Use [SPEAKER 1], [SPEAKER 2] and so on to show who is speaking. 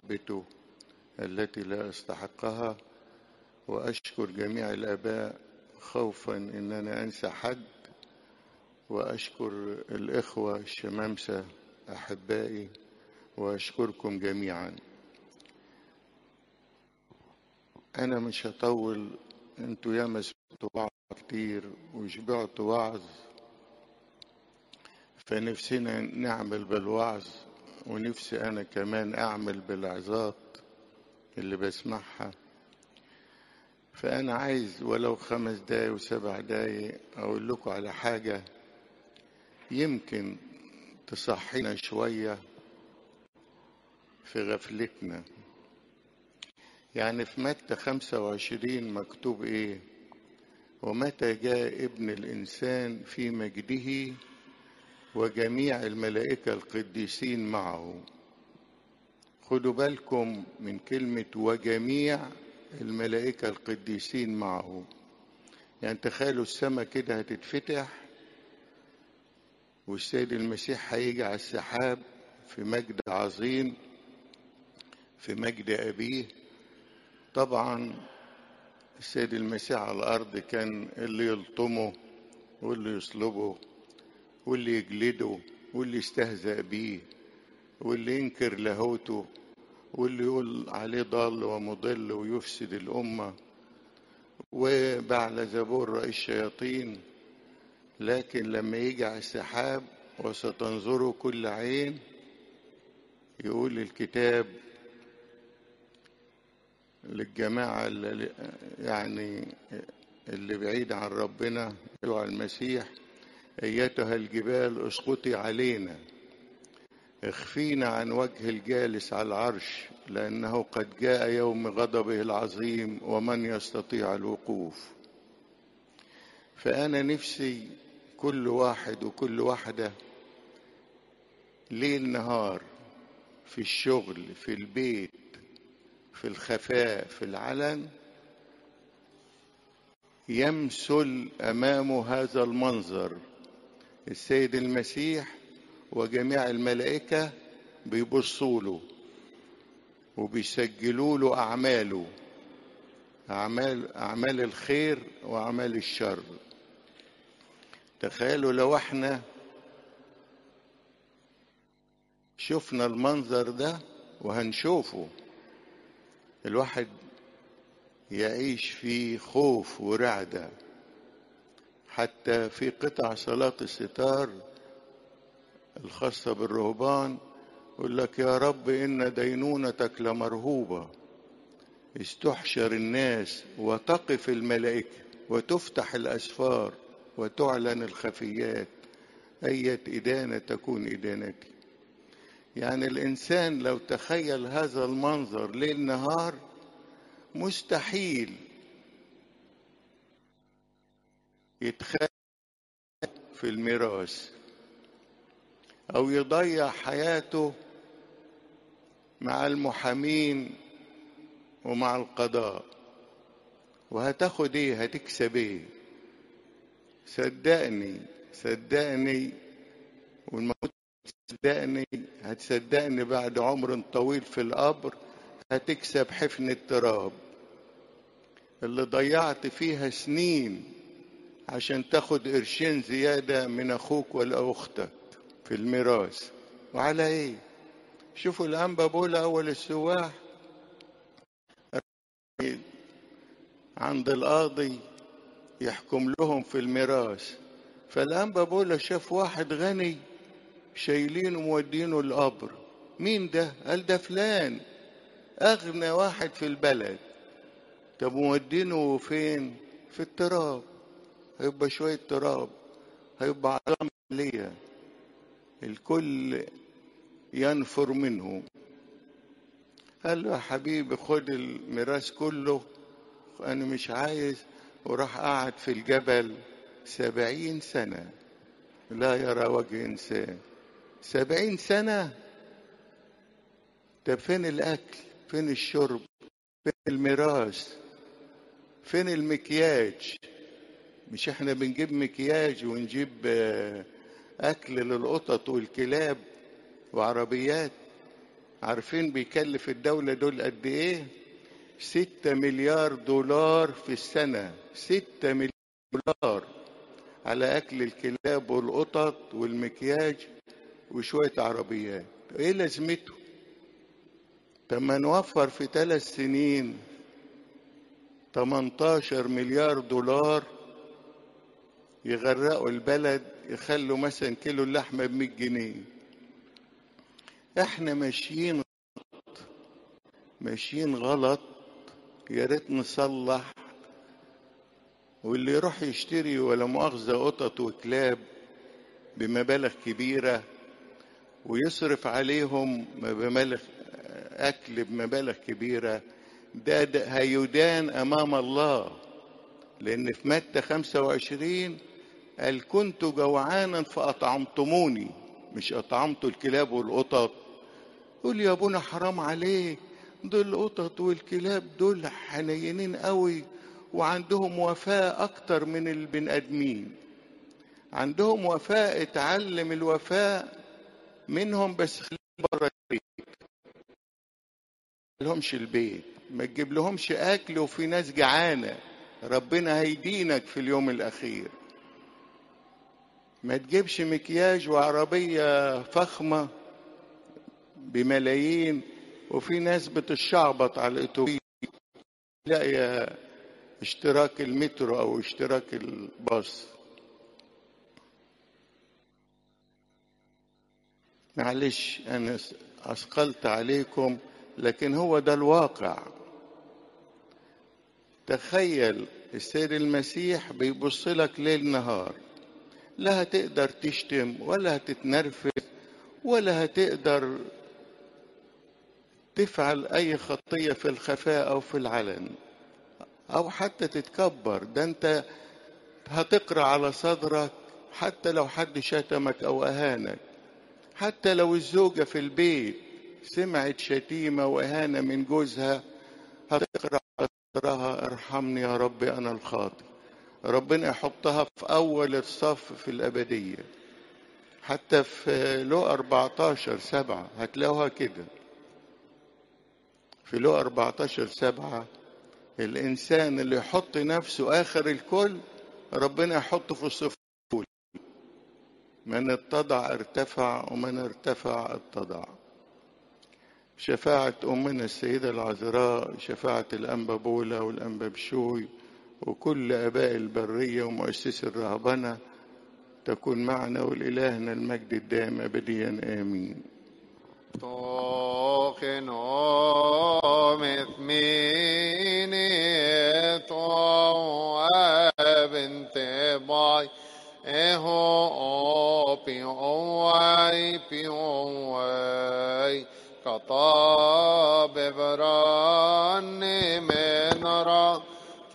[SPEAKER 1] محبته التي لا أستحقها وأشكر جميع الآباء خوفا إن أنا أنسى حد وأشكر الإخوة الشمامسة أحبائي وأشكركم جميعا أنا مش هطول أنتوا ياما سمعتوا وعظ كتير وشبعتوا وعظ فنفسنا نعمل بالوعظ ونفسي أنا كمان أعمل بالعظات اللي بسمعها فأنا عايز ولو خمس دقايق وسبع دقايق أقول لكم على حاجة يمكن تصحينا شوية في غفلتنا يعني في متى خمسة وعشرين مكتوب إيه ومتى جاء ابن الإنسان في مجده وجميع الملائكة القديسين معه خدوا بالكم من كلمة وجميع الملائكة القديسين معه يعني تخيلوا السماء كده هتتفتح والسيد المسيح هيجي على السحاب في مجد عظيم في مجد أبيه طبعا السيد المسيح على الأرض كان اللي يلطمه واللي يصلبه واللي يجلده واللي يستهزأ بيه واللي ينكر لاهوته واللي يقول عليه ضال ومضل ويفسد الأمة وبعل زبور رئيس الشياطين لكن لما يجي على السحاب وستنظره كل عين يقول الكتاب للجماعة اللي يعني اللي بعيد عن ربنا يسوع المسيح أيتها الجبال اسقطي علينا اخفينا عن وجه الجالس على العرش لأنه قد جاء يوم غضبه العظيم ومن يستطيع الوقوف فأنا نفسي كل واحد وكل واحدة ليل نهار في الشغل في البيت في الخفاء في العلن يمثل امامه هذا المنظر السيد المسيح وجميع الملائكه بيبصوا له وبيسجلوا له اعماله اعمال اعمال الخير واعمال الشر تخيلوا لو احنا شفنا المنظر ده وهنشوفه الواحد يعيش في خوف ورعدة حتى في قطع صلاة الستار الخاصة بالرهبان يقول لك يا رب إن دينونتك لمرهوبة استحشر الناس وتقف الملائكة وتفتح الأسفار وتعلن الخفيات أية إدانة تكون إدانتي يعني الإنسان لو تخيل هذا المنظر ليل نهار مستحيل يتخيل في الميراث أو يضيع حياته مع المحامين ومع القضاء وهتاخد ايه هتكسب ايه صدقني صدقني والموت صدقني هتصدقني بعد عمر طويل في القبر هتكسب حفن التراب اللي ضيعت فيها سنين عشان تاخد قرشين زيادة من أخوك ولا أختك في الميراث وعلى إيه؟ شوفوا الأنبا بولا أول السواح عند القاضي يحكم لهم في الميراث فالأنبا بولا شاف واحد غني شايلينه مودينه القبر مين ده؟ قال ده فلان أغنى واحد في البلد طب مودينه فين؟ في التراب هيبقى شوية تراب هيبقى علامة ليا الكل ينفر منه قال له يا حبيبي خد الميراث كله أنا مش عايز وراح قعد في الجبل سبعين سنة لا يرى وجه إنسان سبعين سنة طب فين الأكل فين الشرب فين الميراث فين المكياج مش احنا بنجيب مكياج ونجيب أكل للقطط والكلاب وعربيات عارفين بيكلف الدولة دول قد ايه ستة مليار دولار في السنة ستة مليار دولار على أكل الكلاب والقطط والمكياج وشوية عربيات ايه لازمته طب ما نوفر في ثلاث سنين 18 مليار دولار يغرقوا البلد يخلوا مثلا كيلو اللحمة ب 100 جنيه احنا ماشيين غلط ماشيين غلط يا ريت نصلح واللي يروح يشتري ولا مؤاخذة قطط وكلاب بمبالغ كبيرة ويصرف عليهم بمبالغ أكل بمبالغ كبيرة ده, ده هيدان أمام الله لأن في متى 25 قال كنت جوعانا فأطعمتموني مش أطعمتوا الكلاب والقطط يقول يا ابونا حرام عليك دول القطط والكلاب دول حنينين قوي وعندهم وفاء أكتر من البني آدمين عندهم وفاء اتعلم الوفاء منهم بس خليه بره البيت لهمش البيت ما تجيب لهمش اكل وفي ناس جعانه ربنا هيدينك في اليوم الاخير ما تجيبش مكياج وعربيه فخمه بملايين وفي ناس بتشعبط على الاتوبيس لا اشتراك المترو او اشتراك الباص معلش انا اثقلت عليكم لكن هو ده الواقع تخيل السيد المسيح بيبص لك ليل نهار لا هتقدر تشتم ولا هتتنرفز ولا هتقدر تفعل اي خطيه في الخفاء او في العلن او حتى تتكبر ده انت هتقرا على صدرك حتى لو حد شتمك او اهانك حتى لو الزوجه في البيت سمعت شتيمه واهانه من جوزها هتقرا على صدرها ارحمني يا رب انا الخاطئ ربنا يحطها في اول الصف في الابديه حتى في لو 14 سبعة هتلاقوها كده في لو 14 سبعة الإنسان اللي يحط نفسه آخر الكل ربنا يحطه في الصف الأول من اتضع ارتفع ومن ارتفع اتضع شفاعة أمنا السيدة العذراء شفاعة الأنبا بولا والأنبا بشوي وكل آباء البرية ومؤسسي الرهبنة تكون معنا ولإلهنا المجد الدائم أبديا آمين
[SPEAKER 2] طاقنا مثميني طواب انتباي اهو بيوي بيوي كطاب براني من را